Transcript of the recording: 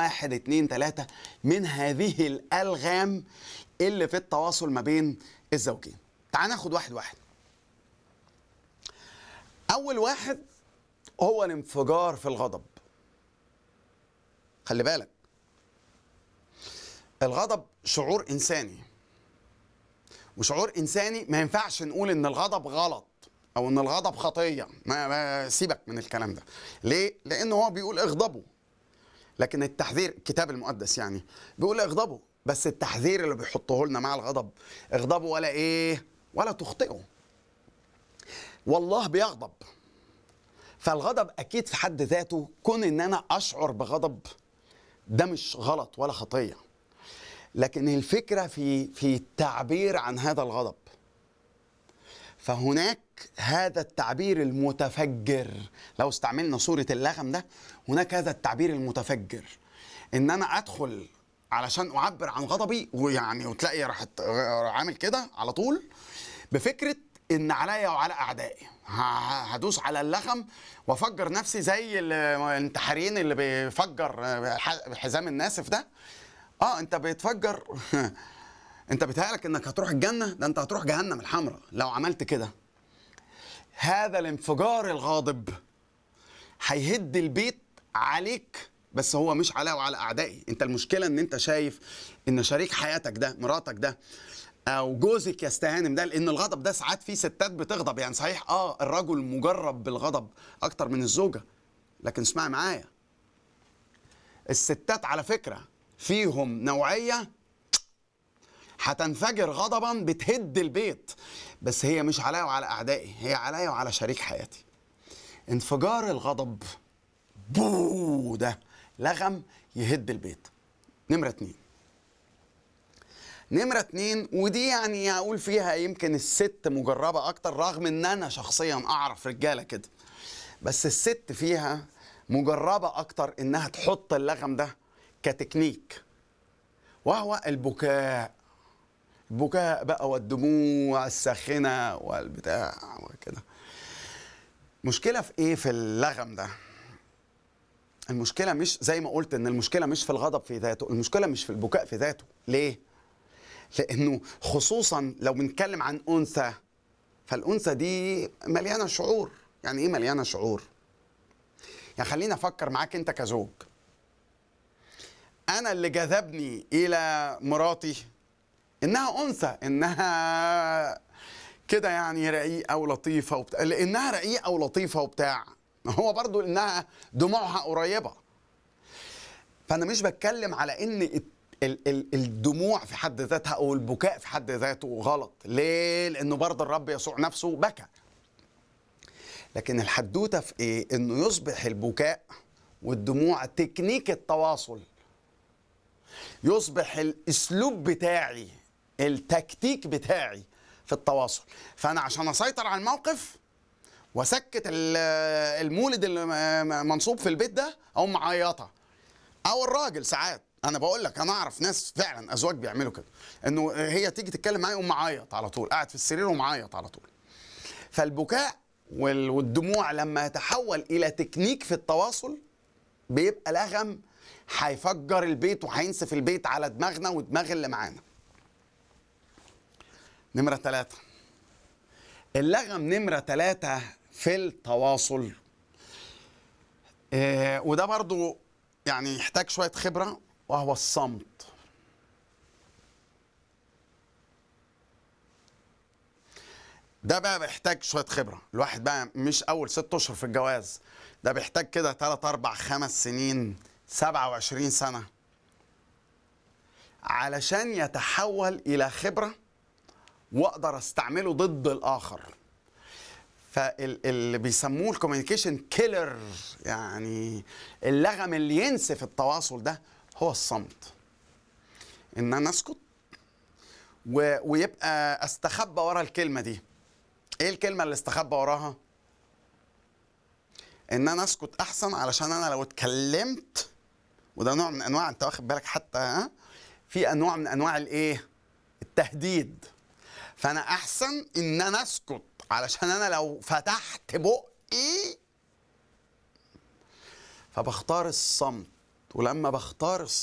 واحد اتنين تلاتة من هذه الألغام اللي في التواصل ما بين الزوجين تعال ناخد واحد واحد أول واحد هو الانفجار في الغضب خلي بالك الغضب شعور إنساني وشعور إنساني ما ينفعش نقول إن الغضب غلط أو إن الغضب خطية ما, ما سيبك من الكلام ده ليه؟ لأن هو بيقول اغضبوا لكن التحذير الكتاب المقدس يعني بيقول اغضبوا بس التحذير اللي بيحطه لنا مع الغضب اغضبوا ولا ايه ولا تخطئوا والله بيغضب فالغضب اكيد في حد ذاته كون ان انا اشعر بغضب ده مش غلط ولا خطيه لكن الفكره في في التعبير عن هذا الغضب فهناك هذا التعبير المتفجر لو استعملنا صورة اللغم ده هناك هذا التعبير المتفجر ان انا ادخل علشان اعبر عن غضبي ويعني وتلاقي راحت عامل كده على طول بفكرة ان عليا وعلى اعدائي ه- هدوس على اللغم وافجر نفسي زي الانتحاريين اللي بيفجر ح- حزام الناسف ده اه انت بتفجر انت بيتهيألك انك هتروح الجنة ده انت هتروح جهنم الحمراء لو عملت كده هذا الانفجار الغاضب هيهد البيت عليك بس هو مش عليا وعلى اعدائي انت المشكله ان انت شايف ان شريك حياتك ده مراتك ده او جوزك يستهانم ده لان الغضب ده ساعات في ستات بتغضب يعني صحيح اه الرجل مجرب بالغضب اكتر من الزوجه لكن اسمعي معايا الستات على فكره فيهم نوعيه هتنفجر غضبا بتهد البيت بس هي مش عليا وعلى اعدائي هي عليا وعلى شريك حياتي انفجار الغضب بو ده لغم يهد البيت نمرة اتنين نمرة اتنين ودي يعني اقول فيها يمكن الست مجربة اكتر رغم ان انا شخصيا اعرف رجالة كده بس الست فيها مجربة اكتر انها تحط اللغم ده كتكنيك وهو البكاء البكاء بقى والدموع الساخنة والبتاع وكده مشكلة في ايه في اللغم ده المشكلة مش زي ما قلت ان المشكلة مش في الغضب في ذاته المشكلة مش في البكاء في ذاته ليه لانه خصوصا لو بنتكلم عن انثى فالانثى دي مليانة شعور يعني ايه مليانة شعور يعني خليني افكر معاك انت كزوج انا اللي جذبني الى مراتي انها انثى انها كده يعني رقيقه ولطيفه وبتاع لانها رقيقه ولطيفه وبتاع هو برضو انها دموعها قريبه فانا مش بتكلم على ان ال- ال- الدموع في حد ذاتها او البكاء في حد ذاته غلط ليه لانه برضه الرب يسوع نفسه بكى لكن الحدوته في ايه انه يصبح البكاء والدموع تكنيك التواصل يصبح الاسلوب بتاعي التكتيك بتاعي في التواصل فانا عشان اسيطر على الموقف واسكت ال- المولد اللي م- م- منصوب في البيت ده او معيطه او الراجل ساعات انا بقول لك انا اعرف ناس فعلا ازواج بيعملوا كده انه هي تيجي تتكلم معايا يقوم معيط على طول قاعد في السرير ومعيط على طول فالبكاء وال- والدموع لما يتحول الى تكنيك في التواصل بيبقى لغم هيفجر البيت وهينسف البيت على دماغنا ودماغ اللي معانا نمرة ثلاثة اللغم نمرة ثلاثة في التواصل آه وده برضو يعني يحتاج شوية خبرة وهو الصمت ده بقى بيحتاج شوية خبرة الواحد بقى مش أول ست أشهر في الجواز ده بيحتاج كده تلات أربع خمس سنين سبعة وعشرين سنة علشان يتحول إلى خبرة واقدر استعمله ضد الاخر فاللي بيسموه الكوميونيكيشن كيلر يعني اللغم اللي ينسف التواصل ده هو الصمت ان انا اسكت و... ويبقى استخبى ورا الكلمه دي ايه الكلمه اللي استخبى وراها ان انا اسكت احسن علشان انا لو اتكلمت وده نوع من انواع انت واخد بالك حتى ها في انواع من انواع الايه التهديد فانا احسن ان انا اسكت علشان انا لو فتحت بقي فبختار الصمت ولما بختار